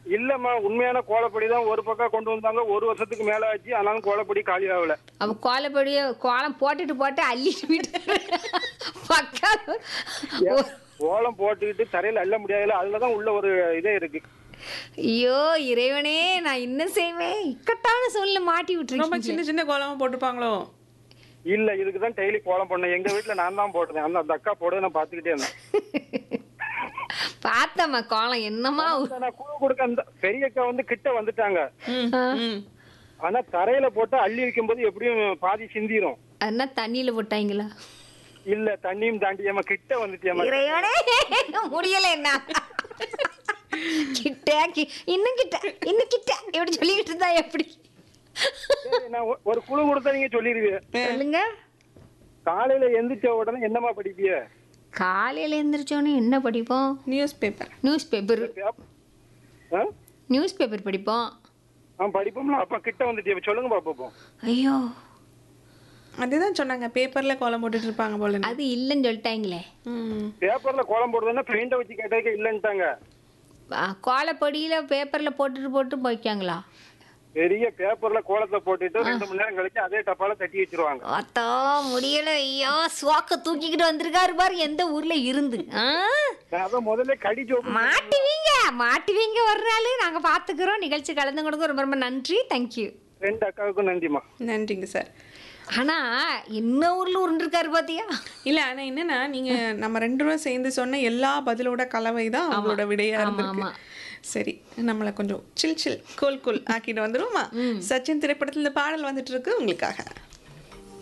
இல்லம்மா உண்மையான கோலப்படி தான் ஒரு பக்கம் கொண்டு வந்தாங்க ஒரு வருஷத்துக்கு மேல ஆச்சு ஆனாலும் கோலப்படி காலி ஆகல அவ கோலப்படிய கோலம் போட்டுட்டு போட்டு அள்ளிட்டு போயிட்டு பக்கா ஓ- கோலம் போட்டுக்கிட்டு தரையில அள்ள முடியாதுல அதுலதான் உள்ள ஒரு இதே இருக்கு ஐயோ இறைவனே நான் என்ன செய்வேன் இக்கட்டான சூழ்நிலை மாட்டி ரொம்ப விட்டுருக்கீங்க சின்ன சின்ன கோலமா போட்டுப்பாங்களோ இல்ல இதுக்கு தான் டெய்லி கோலம் பண்ணேன் எங்க வீட்டுல நான் தான் போட்டேன் அந்த அந்த அக்கா போடுறது நான் பாத்துக்கிட்டே இருந்தேன் பார்த்தம்மா கோலம் என்னமா ஆனா நான் குழு கொடுக்க அந்த பெரிய அக்கா வந்து கிட்ட வந்துட்டாங்க ம், ம். ஆனா தரையில போட்டு அள்ளி வைக்கும்போது எப்படியும் பாதி சிந்திரும் என்ன தண்ணியில போட்டாங்களா இல்ல தண்ணியும் தாண்டி ஏமா கிட்ட வந்துட்டியம்மா இறைவனே முடியல என்ன கிட்ட கி- இன்னும் கிட்ட இன்னும் கிட்ட இப்படி சொல்லிக்கிட்டு இருந்தா எப்படி சரி, நான் ஒ- ஒரு குழு கொடுத்தா நீங்க சொல்லிருவீங்க சொல்லுங்க காலையில எந்திரிச்ச உடனே என்னமா படிப்பிய காலையில எந்திரிச்சோன்னே என்ன படிப்போம் நியூஸ் பேப்பர் நியூஸ் பேப்பர் ஆ? நியூஸ் பேப்பர் படிப்போம் ஆ படிப்போம்ல அப்ப கிட்ட வந்துட்டிய சொல்லுங்க பாப்போம் ஐயோ அதுதான் சொன்னாங்க பேப்பர்ல கோலம் போட்டுட்டு இருப்பாங்க போல அது இல்லைன்னு சொல்லிட்டாங்களே ம். பேப்பர்ல கோலம் போடுறதுன்னா பெயிண்ட வச்சு கேட்டதுக்கு இல்லன்ட்டாங்க ஆ, கோலப்பொடியில பேப்பர்ல போட்டுட்டு போட்டு போய்க்காங்களா பெரிய பேப்பர்ல கோலத்தை போட்டுட்டு ரெண்டு மணி நேரம் கழிச்சு அதே டப்பால தட்டி வச்சிருவாங்க அத்தா முடியல ஐயோ சுவாக்க தூக்கிக்கிட்டு வந்திருக்காரு பாரு எந்த ஊர்ல இருந்து ஆ? நான் அதான் முதல்ல கடி ஜோக்கு மாட்டுவீங்க மாட்டுவீங்க ஒரு நாள் நாங்க பாத்துக்கிறோம் நிகழ்ச்சி கலந்து கொடுக்க ரொம்ப ரொம்ப நன்றி தேங்க்யூ ரெண்டு அக்காவுக்கும் நன்றிமா நன்றிங்க சார் ஆனா என்ன ஊர்ல உருண்டிருக்காரு பாத்தியா இல்ல ஆனா என்னன்னா நீங்க நம்ம ரெண்டு பேரும் சேர்ந்து சொன்ன எல்லா பதிலோட கலவை தான் அவங்களோட விடையா ஆமா, இருந்திருக்கு ஆமா. சரி நம்மளை கொஞ்சம் சில் சில் கோல் கோல் ஆக்கிட்டு வந்துருவோமா சச்சின் திரைப்படத்துல இந்த பாடல் வந்துட்டு இருக்கு உங்களுக்காக